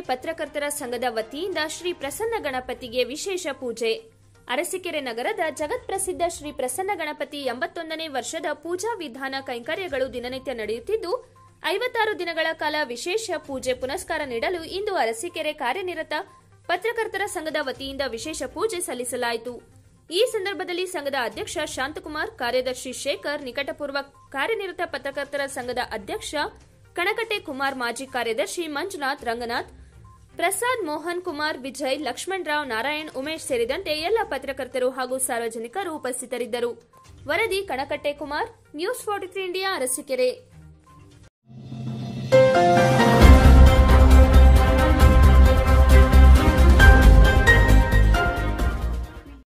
ಪತ್ರಕರ್ತರ ಸಂಘದ ವತಿಯಿಂದ ಶ್ರೀ ಪ್ರಸನ್ನ ಗಣಪತಿಗೆ ವಿಶೇಷ ಪೂಜೆ ಅರಸೀಕೆರೆ ನಗರದ ಜಗತ್ಪ್ರಸಿದ್ಧ ಶ್ರೀ ಪ್ರಸನ್ನ ಗಣಪತಿ ಎಂಬತ್ತೊಂದನೇ ವರ್ಷದ ಪೂಜಾ ವಿಧಾನ ಕೈಂಕರ್ಯಗಳು ದಿನನಿತ್ಯ ನಡೆಯುತ್ತಿದ್ದು ಐವತ್ತಾರು ದಿನಗಳ ಕಾಲ ವಿಶೇಷ ಪೂಜೆ ಪುನಸ್ಕಾರ ನೀಡಲು ಇಂದು ಅರಸೀಕೆರೆ ಕಾರ್ಯನಿರತ ಪತ್ರಕರ್ತರ ಸಂಘದ ವತಿಯಿಂದ ವಿಶೇಷ ಪೂಜೆ ಸಲ್ಲಿಸಲಾಯಿತು ಈ ಸಂದರ್ಭದಲ್ಲಿ ಸಂಘದ ಅಧ್ಯಕ್ಷ ಶಾಂತಕುಮಾರ್ ಕಾರ್ಯದರ್ಶಿ ಶೇಖರ್ ನಿಕಟಪೂರ್ವ ಕಾರ್ಯನಿರತ ಪತ್ರಕರ್ತರ ಸಂಘದ ಅಧ್ಯಕ್ಷ ಕಣಕಟ್ಟೆ ಕುಮಾರ್ ಮಾಜಿ ಕಾರ್ಯದರ್ಶಿ ಮಂಜುನಾಥ್ ರಂಗನಾಥ್ ಪ್ರಸಾದ್ ಮೋಹನ್ ಕುಮಾರ್ ವಿಜಯ್ ಲಕ್ಷ್ಮಣ್ ರಾವ್ ನಾರಾಯಣ್ ಉಮೇಶ್ ಸೇರಿದಂತೆ ಎಲ್ಲ ಪತ್ರಕರ್ತರು ಹಾಗೂ ಸಾರ್ವಜನಿಕರು ಉಪಸ್ಥಿತರಿದ್ದರು ವರದಿ Kanakatte Kumar news forty three India Arsikere